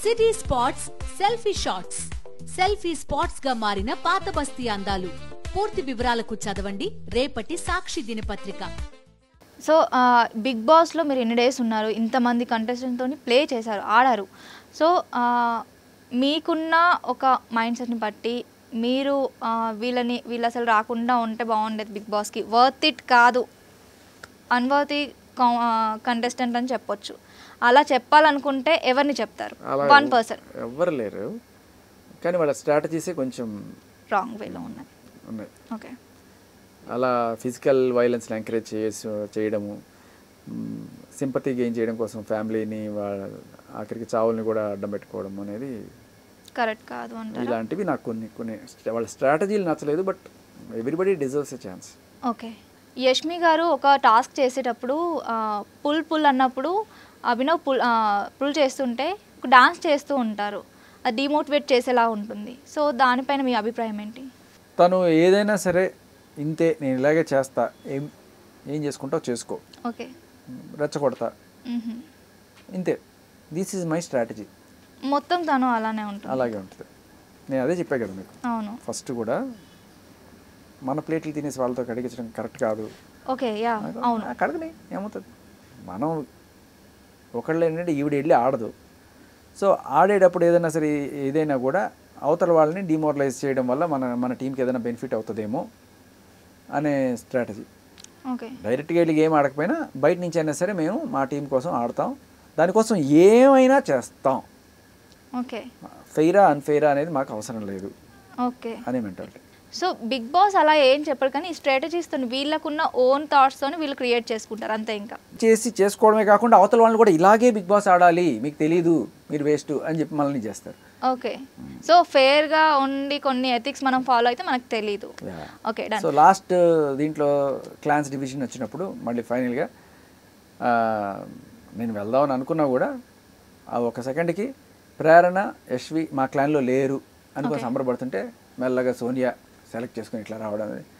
City spots selfie shots selfie spots గా మారిన పాత బస్తీ అందాలు పూర్తి వివరాలకు చదవండి రేపటి సాక్షి దినపత్రిక సో ఆ, బిగ్ బాస్లో మీరు ఎన్ని డేస్ ఉన్నారు ఇంతమంది కంటెస్టెంట్తో ప్లే చేశారు ఆడారు సో ఆ, మీకున్న ఒక మైండ్ సెట్ని బట్టి మీరు ఆ, వీళ్ళని వీళ్ళు అసలు రాకుండా ఉంటే బాగుండేది బిగ్ బాస్కి వర్త్ ఇట్ కాదు అన్వర్తి కంటెస్టెంట్ అని చెప్పొచ్చు అలా చెప్పాలనుకుంటే ఎవరిని చెప్తారు అలా వన్ పర్సన్ ఎవ్వరు లేరు కానీ వాళ్ళ స్ట్రాటజీసే కొంచెం రాంగ్ వేలో ఉన్నది ఉన్నాయి ఓకే అలా ఫిజికల్ వైలెన్స్ని ఎంకరేజ్ చేసి చేయడము సింపతి గెయిన్ చేయడం కోసం ఫ్యామిలీని వాళ్ళ ఆఖరికి చావుల్ని కూడా అడ్డం పెట్టుకోవడం అనేది కరెక్ట్ కాదు అంటారా ఇలాంటివి నాకు కొన్ని కొన్ని వాళ్ళ స్ట్రాటజీలు నచ్చలేదు but everybody deserves a chance okay Yashmi గారు ఒక టాస్క్ చేసేటప్పుడు ఆ, పుల్ పుల్ అన్నప్పుడు అభినవ్ పుల్ ఆ, పుల్ చేస్తుంటే ఒక డాన్స్ చేస్తూ ఉంటారు అది డిమోటివేట్ చేసేలా ఉంటుంది సో దానిపైన మీ అభిప్రాయం ఏంటి తను ఏదైనా సరే ఇంతే నేను ఇలాగే చేస్తా ఏం ఏం చేసుకుంటావు చేసుకో ఓకే రెచ్చగొడతా మ్హూ. ఇంతే దిస్ ఈజ్ మై స్ట్రాటజీ మొత్తం తను అలానే ఉంటుంది అలాగే ఉంటుంది నేను అదే చెప్పా కదా మీకు అవును ఫస్ట్ కూడా మన ప్లేట్లు తినేసి వాళ్ళతో కడిగించడం కరెక్ట్ కాదు ఓకే యా అవును ఆ, కడగని ఏమవుతుంది మనం ఒకళ్ళు ఏంటంటే ఈవిడ వెళ్ళి ఆడదు సో ఆడేటప్పుడు ఏదైనా సరే ఏదైనా కూడా అవతల వాళ్ళని డిమోరలైజ్ చేయడం వల్ల మన మన టీంకి ఏదైనా బెనిఫిట్ అవుతుందేమో అనే స్ట్రాటజీ ఓకే డైరెక్ట్గా వెళ్ళి గేమ్ ఆడకపోయినా బయట నుంచి అయినా సరే మేము మా టీం కోసం ఆడతాం దానికోసం ఏమైనా చేస్తాం ఓకే ఫెయిరా అన్ఫెయిరా అనేది మాకు అవసరం లేదు ఓకే అనే మెంటాలిటీ సో బిగ్ బాస్ అలా ఏం చెప్పరు కానీ ఈ స్ట్రాటజీస్తో వీళ్ళకున్న ఓన్ థాట్స్తో వీళ్ళు క్రియేట్ చేసుకుంటారు అంతే ఇంకా చేసి చేసుకోవడమే కాకుండా అవతల వాళ్ళని కూడా ఇలాగే బిగ్ బాస్ ఆడాలి మీకు తెలియదు మీరు వేస్ట్ అని చెప్పి మనల్ని చేస్తారు ఓకే సో ఫేర్గా ఉండి కొన్ని ఎథిక్స్ మనం ఫాలో అయితే మనకు తెలీదు ఓకే డన్ సో లాస్ట్ దీంట్లో క్లాన్స్ డివిజన్ వచ్చినప్పుడు మళ్ళీ ఫైనల్గా నేను వెళ్దామని అనుకున్నా కూడా ఆ ఒక సెకండ్కి ప్రేరణ యశ్వి మా క్లాన్లో లేరు అనుకో సంబరపడుతుంటే మెల్లగా సోనియా సెలెక్ట్ చేసుకొని ఇట్లా రావడం అనేది